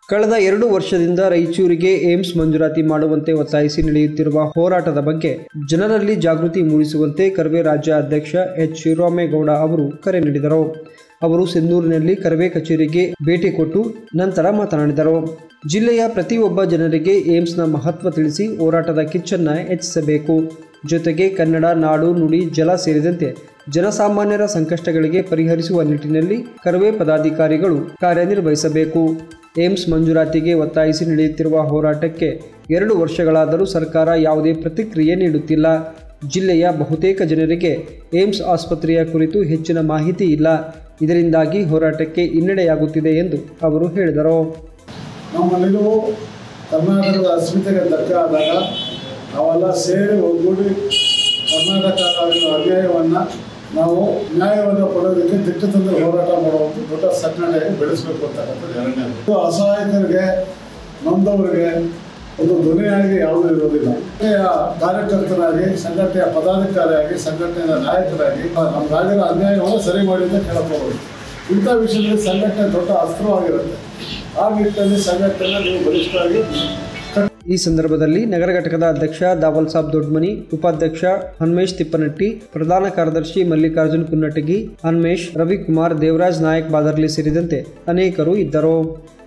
ಕಳೆದ ಎರಡು ವರ್ಷದಿಂದ ರಾಯಚೂರಿಗೆ ಏಮ್ಸ್ ಮಂಜೂರಾತಿ ಮಾಡುವಂತೆ ಒತ್ತಾಯಿಸಿ ನಡೆಯುತ್ತಿರುವ ಹೋರಾಟದ ಬಗ್ಗೆ ಜನರಲ್ಲಿ ಜಾಗೃತಿ ಮೂಡಿಸುವಂತೆ ಕರ್ವೆ ರಾಜ್ಯ ಅಧ್ಯಕ್ಷ ಎಚ್ ಶಿವರಾಮೇಗೌಡ ಅವರು ಕರೆ ನೀಡಿದರು ಅವರು ಸಿಂಧೂರಿನಲ್ಲಿ ಕರ್ವೆ ಕಚೇರಿಗೆ ಭೇಟಿ ಕೊಟ್ಟು ನಂತರ ಮಾತನಾಡಿದರು ಜಿಲ್ಲೆಯ ಪ್ರತಿಯೊಬ್ಬ ಜನರಿಗೆ ಏಮ್ಸ್ನ ಮಹತ್ವ ತಿಳಿಸಿ ಹೋರಾಟದ ಕಿಚ್ಚನ್ನ ಹೆಚ್ಚಿಸಬೇಕು ಜೊತೆಗೆ ಕನ್ನಡ ನಾಡು ನುಡಿ ಜಲ ಸೇರಿದಂತೆ ಜನಸಾಮಾನ್ಯರ ಸಂಕಷ್ಟಗಳಿಗೆ ಪರಿಹರಿಸುವ ನಿಟ್ಟಿನಲ್ಲಿ ಕರವೇ ಪದಾಧಿಕಾರಿಗಳು ಕಾರ್ಯನಿರ್ವಹಿಸಬೇಕು ಏಮ್ಸ್ ಮಂಜೂರಾತಿಗೆ ಒತ್ತಾಯಿಸಿ ನಡೆಯುತ್ತಿರುವ ಹೋರಾಟಕ್ಕೆ ಎರಡು ವರ್ಷಗಳಾದರೂ ಸರ್ಕಾರ ಯಾವುದೇ ಪ್ರತಿಕ್ರಿಯೆ ನೀಡುತ್ತಿಲ್ಲ ಜಿಲ್ಲೆಯ ಬಹುತೇಕ ಜನರಿಗೆ ಏಮ್ಸ್ ಆಸ್ಪತ್ರೆಯ ಕುರಿತು ಹೆಚ್ಚಿನ ಮಾಹಿತಿ ಇಲ್ಲ ಇದರಿಂದಾಗಿ ಹೋರಾಟಕ್ಕೆ ಹಿನ್ನಡೆಯಾಗುತ್ತಿದೆ ಎಂದು ಅವರು ಹೇಳಿದರು ನಮ್ಮ ನಿಲುವು ಕರ್ನಾಟಕದ ಅಸ್ಮಿತೆಗೆ ಧಕ್ಕೆ ಆದಾಗ ನಾವೆಲ್ಲ ಸೇರಿ ಒಗ್ಗೂಡಿ ಕರ್ನಾಟಕ ಆಗಿರೋ ಅನ್ಯಾಯವನ್ನು ನಾವು ನ್ಯಾಯವನ್ನು ಕೊಡೋದಕ್ಕೆ ದಿಟ್ಟತಂತ್ರ ಹೋರಾಟ ಮಾಡುವಂಥ ದೊಡ್ಡ ಸಂಘಟನೆಯಾಗಿ ಬೆಳೆಸಬೇಕು ಅಂತಕ್ಕಂಥದ್ದು ಎರಡನೇದು ಇದು ಅಸಹಾಯಕರಿಗೆ ನೊಂದವರಿಗೆ ಒಂದು ಧ್ವನಿಯಾಗಿ ಯಾವುದೂ ಇರೋದಿಲ್ಲ ಸಂಘಟನೆಯ ಕಾರ್ಯಕರ್ತರಾಗಿ ಸಂಘಟನೆಯ ಪದಾಧಿಕಾರಿಯಾಗಿ ಸಂಘಟನೆಯ ನಾಯಕರಾಗಿ ನಮ್ಮ ರಾಜ್ಯದ ಅನ್ಯಾಯವನ್ನು ಸರಿ ಮಾಡಿ ಅಂತ ಕೇಳಬಹುದು ಇಂಥ ವಿಷಯದಲ್ಲಿ ಸಂಘಟನೆ ದೊಡ್ಡ ಅಸ್ತ್ರವಾಗಿರುತ್ತೆ ಆ ನಿಟ್ಟಿನಲ್ಲಿ ಸಂಘಟನೆ ನೀವು ಬಲಿಷ್ಠವಾಗಿ ಈ ಸಂದರ್ಭದಲ್ಲಿ ನಗರ ಘಟಕದ ಅಧ್ಯಕ್ಷ ದಾವಲ್ ಸಾಬ್ ದೊಡ್ಮನಿ ಉಪಾಧ್ಯಕ್ಷ ಹನ್ಮೇಶ್ ತಿಪ್ಪನಟ್ಟಿ ಪ್ರಧಾನ ಕಾರ್ಯದರ್ಶಿ ಮಲ್ಲಿಕಾರ್ಜುನ್ ಕುನ್ನಟಗಿ ಹನ್ಮೇಶ್ ರವಿಕುಮಾರ್ ದೇವರಾಜ್ ನಾಯಕ್ ಬಾದರ್ಲಿ ಸೇರಿದಂತೆ ಅನೇಕರು ಇದ್ದರು